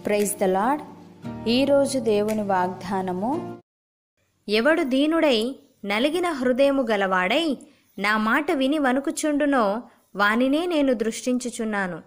praise the lord ఈరోజు దేవుని వాగ్దానము ఎవడు దీనుడై నలిగిన హృదయము గలవాడై నా మాట విని వణుకుచుండునో వానినే నేను దృష్టించుచున్నాను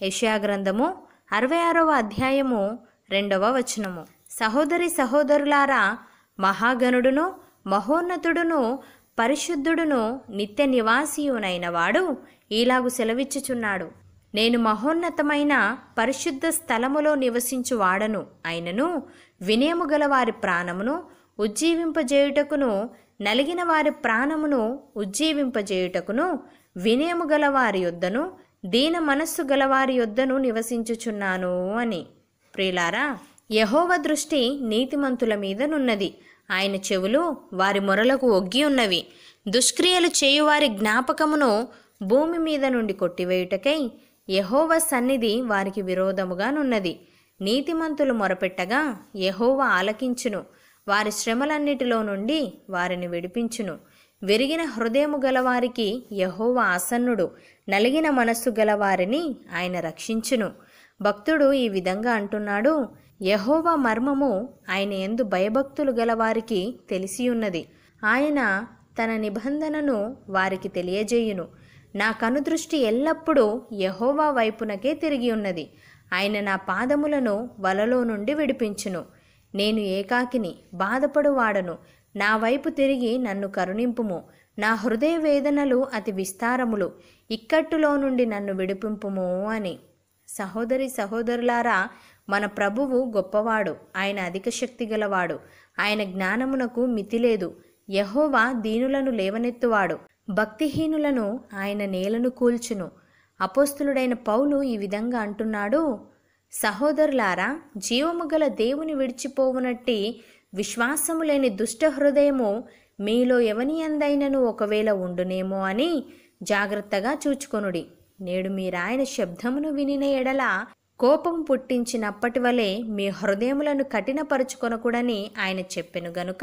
యెషయా అరవై ఆరవ అధ్యాయము రెండవ వచనము సహోదరి సహోదరులారా మహాగణుడును మహోన్నతుడును పరిశుద్ధుడును నిత్య నివాసియునైన వాడు ఈలాగు సెలవిచ్చుచున్నాడు నేను మహోన్నతమైన పరిశుద్ధ స్థలములో నివసించు వాడను అయినను వినయము గల వారి ప్రాణమును ఉజ్జీవింపజేయుటకును నలిగిన వారి ప్రాణమును ఉజ్జీవింపజేయుటకును వినయము గల వారి యొద్దను దీన మనస్సు గలవారి యొద్దను నివసించుచున్నాను అని ప్రియులారా యహోవ దృష్టి నీతిమంతుల మీదనున్నది ఆయన చెవులు వారి మొరలకు ఒగ్గి ఉన్నవి దుష్క్రియలు చేయువారి జ్ఞాపకమును భూమి మీద నుండి కొట్టివేయుటకై యహోవ సన్నిధి వారికి విరోధముగానున్నది నీతిమంతులు మొరపెట్టగా యహోవ ఆలకించును వారి శ్రమలన్నిటిలో నుండి వారిని విడిపించును విరిగిన హృదయము గలవారికి యహోవ ఆసన్నుడు నలిగిన మనస్సు గలవారిని ఆయన రక్షించును భక్తుడు ఈ విధంగా అంటున్నాడు యహోవా మర్మము ఆయన ఎందు భయభక్తులు గలవారికి తెలిసియున్నది ఆయన తన నిబంధనను వారికి తెలియజేయును నా కనుదృష్టి ఎల్లప్పుడూ యహోవా వైపునకే తిరిగి ఉన్నది ఆయన నా పాదములను వలలో నుండి విడిపించును నేను ఏకాకిని బాధపడువాడను నా వైపు తిరిగి నన్ను కరుణింపుము నా హృదయ వేదనలు అతి విస్తారములు ఇక్కట్టులో నుండి నన్ను విడిపింపుము అని సహోదరి సహోదరులారా మన ప్రభువు గొప్పవాడు ఆయన అధిక శక్తి గలవాడు ఆయన జ్ఞానమునకు మితిలేదు యహోవా దీనులను లేవనెత్తువాడు భక్తిహీనులను ఆయన నేలను కూల్చును అపోస్తులుడైన పౌలు ఈ విధంగా అంటున్నాడు సహోదరులారా జీవము గల దేవుని విడిచిపోవునట్టి విశ్వాసము లేని దుష్ట హృదయము మీలో ఎవని అందైనను ఒకవేళ ఉండునేమో అని జాగ్రత్తగా చూచుకొనుడి నేడు మీరాయన శబ్దమును వినిన ఎడల కోపం పుట్టించినప్పటి వలె మీ హృదయములను కఠినపరుచుకొనకూడని ఆయన చెప్పెను గనుక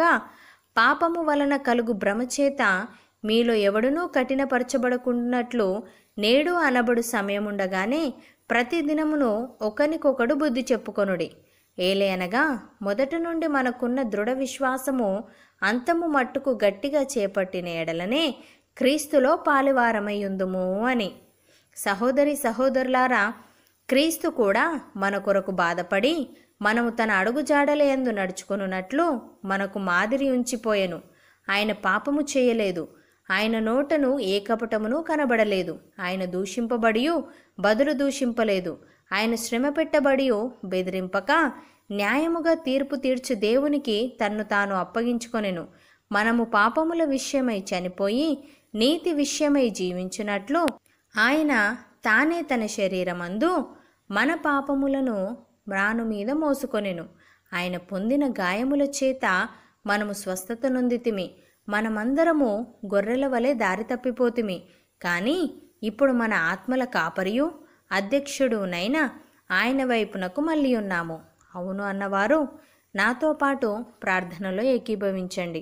పాపము వలన కలుగు భ్రమచేత మీలో ఎవడునూ కఠినపరచబడకుండాట్లు నేడు అనబడు సమయముండగానే ప్రతి దినమును ఒకనికొకడు బుద్ధి చెప్పుకొనుడి ఏలే అనగా మొదట నుండి మనకున్న దృఢ విశ్వాసము అంతము మట్టుకు గట్టిగా చేపట్టిన ఎడలనే క్రీస్తులో పాలివారమయ్యుందుము అని సహోదరి సహోదరులారా క్రీస్తు కూడా మన కొరకు బాధపడి మనము తన అడుగుజాడలయందు నడుచుకొనున్నట్లు మనకు మాదిరి ఉంచిపోయెను ఆయన పాపము చేయలేదు ఆయన నోటను ఏ కపటమును కనబడలేదు ఆయన దూషింపబడియు బదులు దూషింపలేదు ఆయన శ్రమ పెట్టబడియు బెదిరింపక న్యాయముగా తీర్పు తీర్చు దేవునికి తన్ను తాను అప్పగించుకొనెను మనము పాపముల విషయమై చనిపోయి నీతి విషయమై జీవించినట్లు ఆయన తానే తన శరీరమందు మన పాపములను మ్రాను మీద మోసుకొనెను ఆయన పొందిన గాయముల చేత మనము స్వస్థత నొందితిమి మనమందరము గొర్రెల వలె దారి తప్పిపోతిమి కానీ ఇప్పుడు మన ఆత్మల కాపరియు అధ్యక్షుడునైనా ఆయన వైపునకు మళ్ళీ ఉన్నాము అవును అన్నవారు నాతో పాటు ప్రార్థనలో ఏకీభవించండి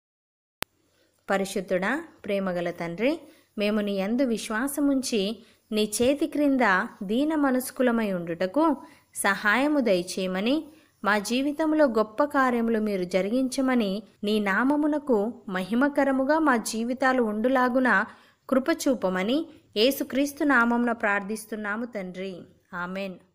పరిశుద్ధుడా ప్రేమగల తండ్రి మేము నీ యందు విశ్వాసముంచి నీ చేతి క్రింద దీన మనస్కులమై ఉండుటకు సహాయము దయచేయమని మా జీవితంలో గొప్ప కార్యములు మీరు జరిగించమని నీ నామమునకు మహిమకరముగా మా జీవితాలు ఉండులాగున కృపచూపమని యేసుక్రీస్తు నామమున ప్రార్థిస్తున్నాము తండ్రి ఆమెన్